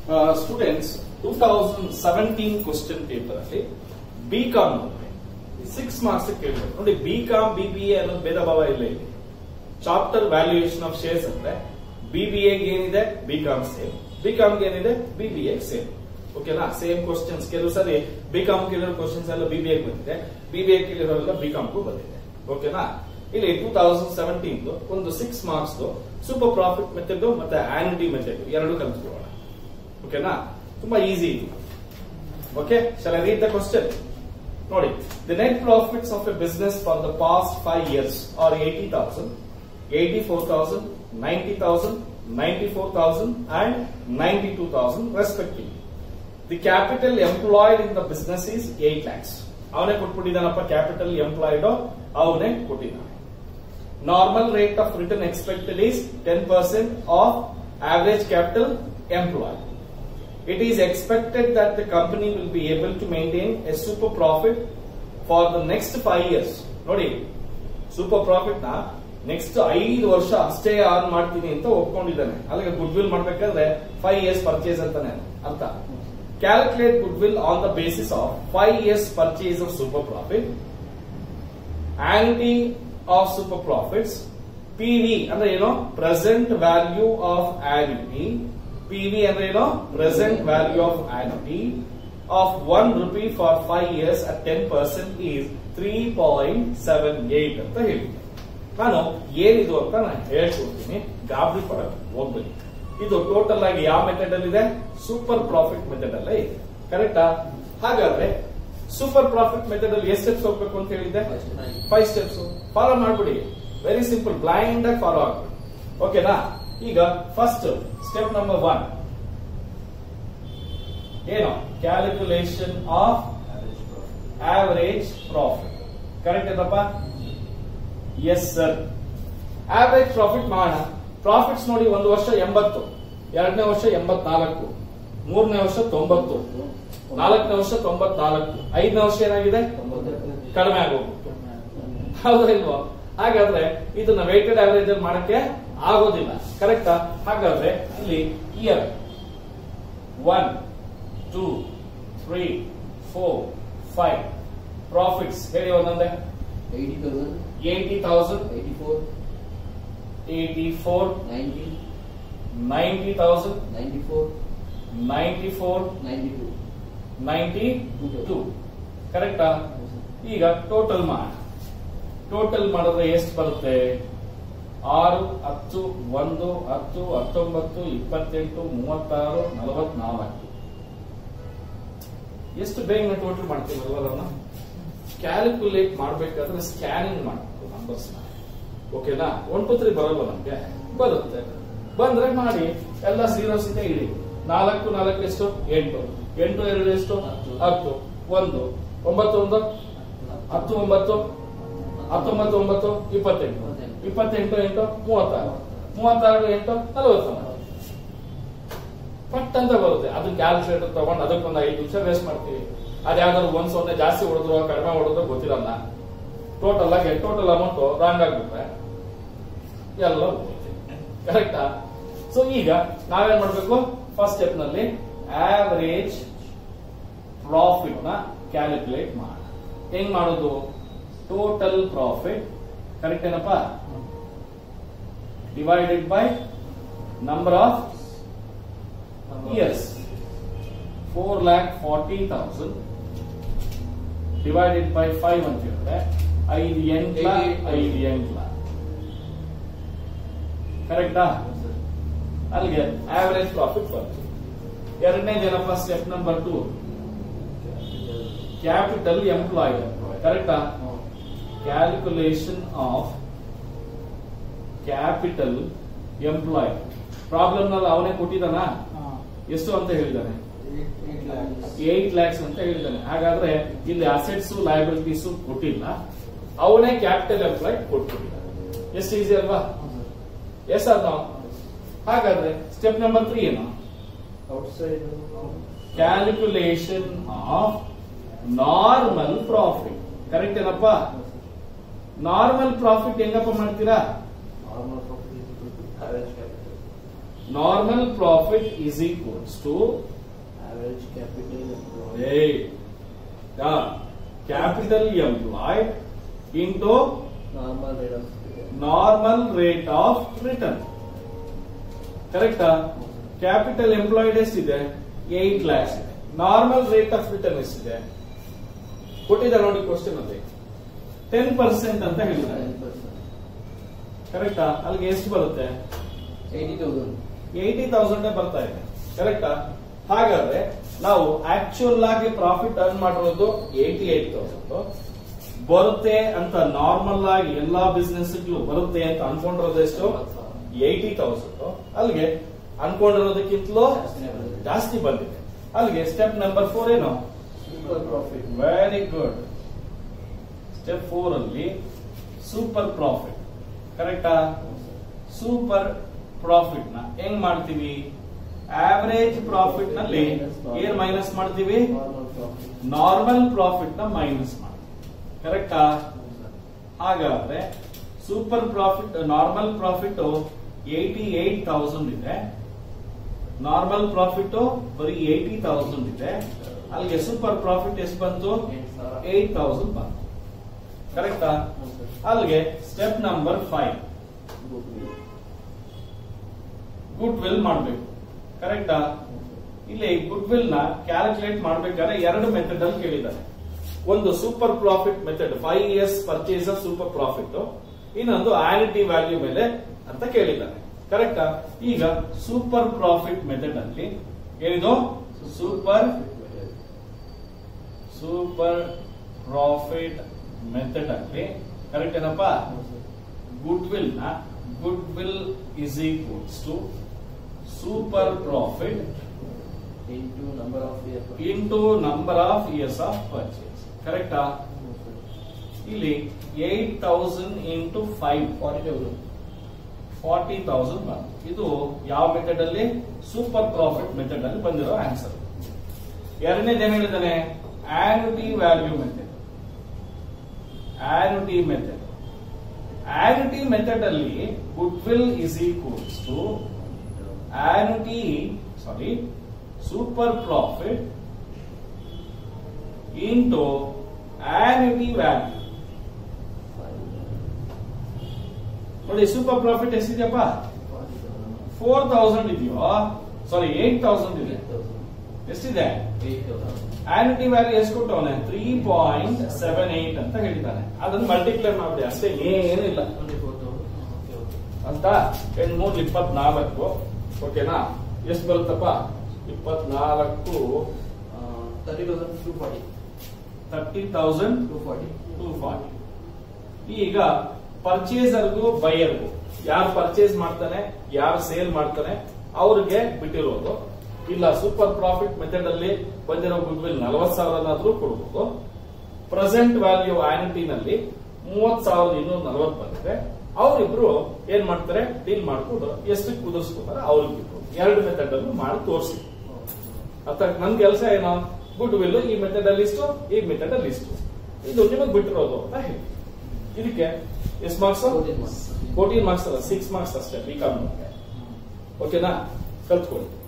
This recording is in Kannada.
Students two thousand seventeen question paper ಅಲ್ಲಿ ಬಿ ಕಾಮ್ ಸಿಕ್ಸ್ ಮಾರ್ಕ್ಸ್ ಕೇಳಿದ್ರು ನೋಡಿ B com B B A ಅನ್ನೋದು ಭೇದ ಭಾವ ಇಲ್ಲ ಇಲ್ಲಿ ಚಾಪ್ಟರ್ ವ್ಯಾಲ್ಯೂಯೇಷನ್ ಆಫ್ ಶೇರ್ಸ್ ಅಂದ್ರೆ ಬಿ ಬಿ ಎಗೆ ಏನಿದೆ B com same B com ಏನಿದೆ ಬಿ ಬಿ ಎ ಸೇಮ್ ಓಕೆನಾ ಸೇಮ್ ಕ್ವಶನ್ಸ್ ಕೆಲವು ಸರಿ ಬಿ ಕಾಮ್ ಕೇಳಿರೋ ಕ್ವಶನ್ಸ್ ಎಲ್ಲ ಬಿ ಬಿ ಎ ಬಂದಿದೆ ಬಿ ಬಿ ಎ ಕೇಳಿರೋಲ್ಲ ಬಿ ಕಾಮ್ಗೂ ಬಂದಿದೆ ಓಕೆನಾ ಇಲ್ಲಿ ಟೂ ತೌಸಂಡ್ ಸೆವೆಂಟೀನ್ ಒಂದು six marks super profit method ಮತ್ತೆ ಆನ್ಯುಟಿ ಮೆಥಡ್ ಎರಡು ಕಲ್ತ್ಕೊಳ್ಳೋಣ ಓಕೆನಾ ತುಂಬಾ ಈಸಿ ಇದು okay shall I read the question ನೋಡಿ the net profits of a business for the past five years are eighty thousand eighty four thousand ninety thousand ninety four thousand and ninety two thousand respective the capital employed in the business is eight lakhs ಅವನೇ ಕೊಟ್ಬಿಟ್ಟಿದ್ದಾನಪ್ಪ ಕ್ಯಾಪಿಟಲ್ ಎಂಪ್ಲಾಯ್ಡ್ ಅವನೇ ಕೊಟ್ಟಿದ್ದಾನೆ normal rate of return expected is ten percent of average capital employed it is expected that the company will be able to maintain a super profit for the next five years. ನೋಡಿ ಸೂಪರ್ ಪ್ರಾಫಿಟ್ ನ ನೆಕ್ಸ್ಟ್ ಐದು ವರ್ಷ ಅಷ್ಟೇ ಆನ್ ಮಾಡ್ತೀನಿ ಅಂತ ಒಪ್ಕೊಂಡಿದ್ದಾನೆ ಅಲ್ಲಿಗೆ ಗುಡ್ ವಿಲ್ ಮಾಡ್ಬೇಕಾದ್ರೆ ಫೈವ್ ಇಯರ್ಸ್ ಪರ್ಚೇಸ್ ಅಂತಾನೆ ಅರ್ಥ calculate goodwill on the basis of five years purchase of super profit annuity of super profits P V ಅಂದ್ರೆ ಏನು present value of annuity PV ಅಂದ್ರೆ ಏನು present value of annuity of one rupee for five years at ten percent is three point seven eight ಅಂತ ಹೇಳಿ ನಾನು ಏನಿದು ಅಂತ ನಾನು ಹೇಳ್ಕೊಡ್ತೀನಿ ಗಾಬರಿ ಪಡಕ್ ಹೋಗ್ಬೇಡಿ ಇದು ಟೋಟಲ್ ಆಗಿ ಯಾವ ಮೆಥಡ್ ಅಲ್ಲಿ ಇದೆ ಸೂಪರ್ ಪ್ರಾಫಿಟ್ ಮೆಥಡ್ ಅಲ್ಲೇ ಇದೆ ಕರೆಕ್ಟಾ ಹಾಗಾದ್ರೆ ಸೂಪರ್ ಪ್ರಾಫಿಟ್ ಮೆಥಡ್ ಅಲ್ಲಿ ಎಷ್ಟು ಸ್ಟೆಪ್ಸ್ ಹೋಗ್ಬೇಕು ಅಂತ ಹೇಳಿದ್ದೆ ಫೈವ್ ಸ್ಟೆಪ್ಸ್ ಫಾಲೋ ಮಾಡ್ಬಿಡಿ ವೆರಿ ಸಿಂಪಲ್ ಬ್ಲೈಂಡ್ ಆಗಿ ಫಾಲೋ ಆಗ್ಬಿಡಿ ಓಕೆನಾ ಈಗ ಫಸ್ಟ್ ಸ್ಟೆಪ್ ನಂಬರ್ ಒನ್ ಏನು calculation of average profit correct ಏನಪ್ಪ ಎಸ್ ಸರ್ ಆವರೇಜ್ ಪ್ರಾಫಿಟ್ ಮಾಡೋಣ ಪ್ರಾಫಿಟ್ಸ್ ನೋಡಿ ಒಂದು ವರ್ಷ ಎಂಬತ್ತು ಎರಡನೇ ವರ್ಷ ಎಂಬತ್ನಾಲ್ಕು ಮೂರನೇ ವರ್ಷ ತೊಂಬತ್ತು ನಾಲ್ಕನೇ ವರ್ಷ ತೊಂಬತ್ನಾಲ್ಕು ಐದನೇ ವರ್ಷ ಏನಾಗಿದೆ ಕಡಿಮೆ ಆಗೋಗ್ಬಿಟ್ಟು ಹೌದಾ ಇಲ್ವಾ ಹಾಗಾದ್ರೆ ಇದನ್ನ ವೇಟೆಡ್ ಆವರೇಜ್ ಅಲ್ಲಿ ಮಾಡಕ್ಕೆ ಆಗೋದಿಲ್ಲ ಕರೆಕ್ಟಾ ಹಾಗಾದ್ರೆ ಇಲ್ಲಿ year one two three four five profits ಹೇಳಿ ಒಂದೊಂದೇ eighty thousand, eighty thousand eighty-four, eighty four ninety, ninety thousand ninety-four, ninety four ninety-two. Ninety two ಕರೆಕ್ಟಾ ಈಗ ಟೋಟಲ್ ಮಾಡಿ ಟೋಟಲ್ ಮಾಡಿದ್ರೆ ಎಷ್ಟು ಬರುತ್ತೆ ಆರು ಹತ್ತು ಒಂದು ಹತ್ತು ಹತ್ತೊಂಬತ್ತು ಇಪ್ಪತ್ತೆಂಟು ಮೂವತ್ತಾರು ನಲವತ್ನಾಲ್ಕು ಎಷ್ಟು ಬೇಗ ಟೋಟಲ್ ಮಾಡ್ತೀವಿ ಅಲ್ವಲ್ಲ ಕ್ಯಾಲ್ಕುಲೇಟ್ ಮಾಡ್ಬೇಕಾದ್ರೆ ಸ್ಕ್ಯಾನಿಂಗ್ ಮಾಡಬೇಕು ನಂಬರ್ಸ್ ಓಕೆನಾ ಒನ್ ಟು ತ್ರೀ ಬರಲ್ಲ ನಮ್ಗೆ ಬರುತ್ತೆ ಬಂದ್ರೆ ಮಾಡಿ ಎಲ್ಲ ಸೀರೋಸ್ ಇದೆ ಇಡಿ ನಾಲ್ಕು ನಾಲ್ಕು ಎಷ್ಟು ಎಂಟು ಎಂಟು ಎರಡು ಎಷ್ಟು ಹತ್ತು ಒಂದು ಒಂಬತ್ತು ಒಂದು ಹತ್ತು ಒಂಬತ್ತು ಹತ್ತೊಂಬತ್ತು ಒಂಬತ್ತು ಇಪ್ಪತ್ತೆಂಟು ಇಪ್ಪತ್ತೆಂಟು ಎಂಟು ಮೂವತ್ತಾರು ಮೂವತ್ತಾರು ಎಂಟು ನಲವತ್ತೊಂಬತ್ತು ಪಟ್ ಅಂತ ಬರುತ್ತೆ ಅದು ಕ್ಯಾಲ್ಕುಲೇಟರ್ ತಗೊಂಡು ಅದಕ್ಕೊಂದು ಐದು ನಿಮಿಷ ವೇಸ್ಟ್ ಮಾಡ್ತೀವಿ ಅದ್ಯಾವ್ದಾದ್ರು ಒಂದ್ ಸೊನ್ನೆ ಜಾಸ್ತಿ ಹೊಡೆದ್ರು ಕಡಿಮೆ ಹೊಡೆದ್ರು ಗೊತ್ತಿರಲ್ಲ ಟೋಟಲ್ ಆಗಿ ಟೋಟಲ್ ಅಮೌಂಟ್ ರಾಂಗ್ ಆಗ್ಬಿಟ್ರೆ ಎಲ್ಲ ಕರೆಕ್ಟಾ ಸೊ ಈಗ ನಾವೇನ್ ಮಾಡ್ಬೇಕು ಫಸ್ಟ್ ಸ್ಟೆಪ್ ನಲ್ಲಿ ಆವರೇಜ್ ಪ್ರಾಫಿಟ್ ನ ಕ್ಯಾಲ್ಕುಲೇಟ್ ಮಾಡ ಹೆಂಗ್ ಮಾಡೋದು ಟೋಟಲ್ ಪ್ರಾಫಿಟ್ ಕರೆಕ್ಟ್ ಏನಪ್ಪ divided by number of years four lakh forty thousand divided by five ಅಂತ ಹೇಳಿದ್ರೆ ಐದು ಎಂಟ್ಲ ಐದು ಎಂಟ್ಲ ಕರೆಕ್ಟಾ ಅಲ್ಲಿಗೆ ಆವರೇಜ್ ಪ್ರಾಫಿಟ್ ಬರ್ತದೆ ಎರಡನೇದೇನಪ್ಪ step number two capital employed ಕರೆಕ್ಟಾ calculation of capital employed problem ನಲ್ಲಿ ಅವನೇ ಕೊಟ್ಟಿದ್ದಾನ ಎಷ್ಟು ಅಂತ ಹೇಳಿದ್ದಾನೆ ಏಟ್ ಲ್ಯಾಕ್ಸ್ ಅಂತ ಹೇಳಿದ್ದಾನೆ ಹಾಗಾದ್ರೆ ಇಲ್ಲಿ ಅಸೆಟ್ಸ್ ಲಯಬಿಲಿಟೀಸ್ ಕೊಟ್ಟಿಲ್ಲ ಅವನೇ ಕ್ಯಾಪಿಟಲ್ ಎಂಪ್ಲಾಯ್ಡ್ ಕೊಟ್ಬಿಟ್ಟಿದ್ದಾನೆ ಎಷ್ಟು ಈಸಿ ಅಲ್ವಾ ಎಸ್ ಅಲ್ಲ ಹಾಗಾದ್ರೆ ಸ್ಟೆಪ್ ನಂಬರ್ ತ್ರೀ ಏನು Outside. Calculation of normal profit correct ಏನಪ್ಪ ನಾರ್ಮಲ್ ಪ್ರಾಫಿಟ್ ಹೆಂಗಪ್ಪ ಮಾಡ್ತೀರಾ Normal profit is equal to average capital. Normal profit is equals to Average capital employed. Capital employed into Normal rate of return. Normal rate of return ಕರೆಕ್ಟಾ ಕ್ಯಾಪಿಟಲ್ ಎಂಪ್ಲಾಯ್ಡ್ ಎಷ್ಟಿದೆ ಏಟ್ ಲ್ಯಾಕ್ಸ್ ಇದೆ ನಾರ್ಮಲ್ ರೇಟ್ ಆಫ್ ರಿಟರ್ನ್ ಎಷ್ಟಿದೆ ಕೊಟ್ಟಿದ್ದಾರೆ ನೋಡಿ ಕ್ವಶನ್ ಅಲ್ಲಿ ಟೆನ್ ಪರ್ಸೆಂಟ್ ಅಂತ ಹೇಳಿದ್ದಾರೆ 10%. ಕರೆಕ್ಟಾ ಅಲ್ಲಿಗೆ ಎಷ್ಟು ಬರುತ್ತೆ 80,000. ಏಯ್ಟಿ ತೌಸಂಡ್ ಬರ್ತಾ ಇದೆ ಕರೆಕ್ಟಾ ಹಾಗಾದ್ರೆ ನಾವು ಆಕ್ಚುಯಲ್ ಆಗಿ ಪ್ರಾಫಿಟ್ ಅರ್ನ್ ಮಾಡಿರೋದು ಏಯ್ಟಿ ಏಟ್ ತೌಸಂಡ್ ಬರುತ್ತೆ ಅಂತ ನಾರ್ಮಲ್ ಆಗಿ ಎಲ್ಲಾ ಬಿಸ್ನೆಸ್ ಬರುತ್ತೆ ಅಂತ ಅನ್ಕೊಂಡಿರೋದು ಎಷ್ಟು ಏಯ್ಟಿ ತೌಸಂಡ್ ಅಲ್ಲಿಗೆ ಅನ್ಕೊಂಡಿರೋದಕ್ಕಿಂತಲೂ ಜಾಸ್ತಿನೇ ಬಂದಿದೆ. ಜಾಸ್ತಿ ಬಂದಿದೆ ಅಲ್ಲಿಗೆ ಸ್ಟೆಪ್ ನಂಬರ್ ಫೋರ್ ಏನು Super profit. Very good step four ಅಲ್ಲಿ ಸೂಪರ್ ಪ್ರಾಫಿಟ್ ಕರೆಕ್ಟಾ ಸೂಪರ್ ಪ್ರಾಫಿಟ್ ನ ಹೆಂಗ್ ಮಾಡ್ತೀವಿ ಆವರೇಜ್ ಪ್ರಾಫಿಟ್ ನಲ್ಲಿ ಏನ್ ಮೈನಸ್ ಮಾಡ್ತೀವಿ Normal profit. ನಾರ್ಮಲ್ ಪ್ರಾಫಿಟ್ ನ ಮೈನಸ್ ಮಾಡ್ತೀವಿ ಕರೆಕ್ಟಾ ಹೌದು sir. ಹಾಗಾದ್ರೆ super profit normal profit eighty eight thousand ಇದೆ ನಾರ್ಮಲ್ ಪ್ರಾಫಿಟ್ ಬರೀ ಏಯ್ಟಿ ತೌಸಂಡ್ ಇದೆ ಅಲ್ಲಿಗೆ ಸೂಪರ್ ಪ್ರಾಫಿಟ್ ಎಷ್ಟು ಬಂತು ಎಂಟ್ ಸಾವಿರ. ಏಟ್ ತೌಸಂಡ್ ಬಂತು ಕರೆಕ್ಟಾ ಹೌದು sir. ಅಲ್ಲಿಗೆ step number five Goodwill. Goodwill ಮಾಡಬೇಕು ಕರೆಕ್ಟಾ ಹೌದು sir. ಇಲ್ಲಿ ಗುಡ್ ವಿಲ್ ನ ಕ್ಯಾಲ್ಕುಲೇಟ್ ಮಾಡ್ಬೇಕಾದ್ರೆ ಎರಡು ಮೆಥಡ್ ಅಲ್ಲಿ ಕೇಳಿದ್ದಾರೆ ಒಂದು super profit method five years purchase super profit ಇನ್ನೊಂದು ಆನಿಟಿ ವ್ಯಾಲ್ಯೂ ಮೇಲೆ ಅಂತ ಕೇಳಿದ್ದಾರೆ ಕರೆಕ್ಟಾ ಈಗ ಸೂಪರ್ ಪ್ರಾಫಿಟ್ ಮೆಥಡ್ ಅಲ್ಲಿ ಏನಿದು ಸೂಪರ್ ಸೂಪರ್ ಪ್ರಾಫಿಟ್ ಮೆಥಡ್ ಅಲ್ಲಿ ಕರೆಕ್ಟ್ ಏನಪ್ಪಾ ಹೌದು sir. ಗುಡ್ ವಿಲ್ ನ goodwill is equals to super profit Into number of years. Into number of years of purchase ಕರೆಕ್ಟಾ ಹೌದು sir. ಇಲ್ಲಿ eight thousand into five 40,000. Forty thousand ಬಂತು ಇದು ಯಾವ ಮೆಥಡ್ ಅಲ್ಲಿ ಸೂಪರ್ ಪ್ರಾಫಿಟ್ ಮೆಥಡ್ ಅಲ್ಲಿ ಬಂದಿರೋ ಆನ್ಸರ್ ಎರಡನೇದು ಏನ್ ಹೇಳಿದಾನೆ annuity value method annuity method annuity method ಅಲ್ಲಿ goodwill is equals to annuity sorry super profit into annuity value ನೋಡಿ ಸೂಪರ್ ಪ್ರಾಫಿಟ್ ಎಷ್ಟಿದೆಯಪ್ಪ ಫೋರ್ ತೌಸಂಡ್ ಇದೆಯೋ ಸಾರಿ ಏಟ್ ತೌಸಂಡ್ ಇದೆ ಎಷ್ಟಿದೆ ಆನ್ಯುಟಿ ವ್ಯಾಲ್ಯೂ ಎಷ್ಟು ಕೊಟ್ಟವನೆ ತ್ರೀ ಪಾಯಿಂಟ್ ಸೆವೆನ್ ಏಟ್ ಅಂತ ಹೇಳಿದ್ದಾನೆ ಅದನ್ನ ಮಲ್ಟಿಪ್ಲೈ ಮಾಡಿದೆ ಅಷ್ಟೇ ಏನು ಇಲ್ಲ ಅಂತ ಎಂಟ್ ಮೂರ್ ಇಪ್ಪತ್ನಾಲ್ಕು ಓಕೆನಾ ಎಷ್ಟು ಬರುತ್ತಪ್ಪ ಇಪ್ಪತ್ನಾಲ್ಕು ತರ್ಟಿ ತೌಸಂಡ್ ಟೂ ಫಾರ್ಟಿ ಈಗ ಪರ್ಚೇಸರ್ಗೂ ಬೈಯರ್ಗೂ ಯಾರು ಪರ್ಚೇಸ್ ಮಾಡ್ತಾನೆ ಯಾರು ಸೇಲ್ ಮಾಡ್ತಾನೆ ಅವ್ರಿಗೆ ಬಿಟ್ಟಿರೋದು ಇಲ್ಲ ಸೂಪರ್ ಪ್ರಾಫಿಟ್ ಮೆಥಡ್ ಅಲ್ಲಿ ಬಂದಿರೋ ಗುಡ್ ವಿಲ್ ನಲವತ್ ಸಾವಿರನಾದ್ರೂ ಕೊಡ್ಬೋದು ಪ್ರೆಸೆಂಟ್ ವ್ಯಾಲ್ಯೂ ನಲ್ಲಿ ಮೂವತ್ ಸಾವಿರದ ಇನ್ನೂರ ನಲವತ್ತು ಬಂದಿದೆ ಅವರಿಬ್ರು ಏನ್ ಮಾಡ್ತಾರೆ ಡೀಲ್ ಮಾಡ್ಕೊಂಡು ಎಷ್ಟು ಕುದಿಸ್ಕೊತಾರೆ ಅವ್ರಿಗೆ ಬಿಟ್ಟು ಎರಡು ಮೆಥಡ್ ಅನ್ನು ಮಾಡಿ ತೋರಿಸಿ ಅರ್ಥ ನನ್ ಕೆಲಸ ಏನು ಗುಡ್ ವಿಲ್ ಈ ಮೆಥಡ್ ಅಲ್ಲಿ ಇಷ್ಟು ಈ ಮೆಥಡ್ ಅಲ್ಲಿ ಇಷ್ಟು ಇದು ನಿಮಗೆ ಬಿಟ್ಟಿರೋದು ಅಂತ ಹೇಳಿ ಇದಕ್ಕೆ ಎಷ್ಟು ಮಾರ್ಕ್ಸ್ 14 marks. ಫೋರ್ಟೀನ್ ಮಾರ್ಕ್ಸ್ ಅಲ್ಲ ಸಿಕ್ಸ್ ಮಾರ್ಕ್ಸ್ ಅಷ್ಟೇ ಬಿ ಕಾಮ್ ಓಕೆನಾ ಕಲ್ತ್ಕೊಳ್ಳಿ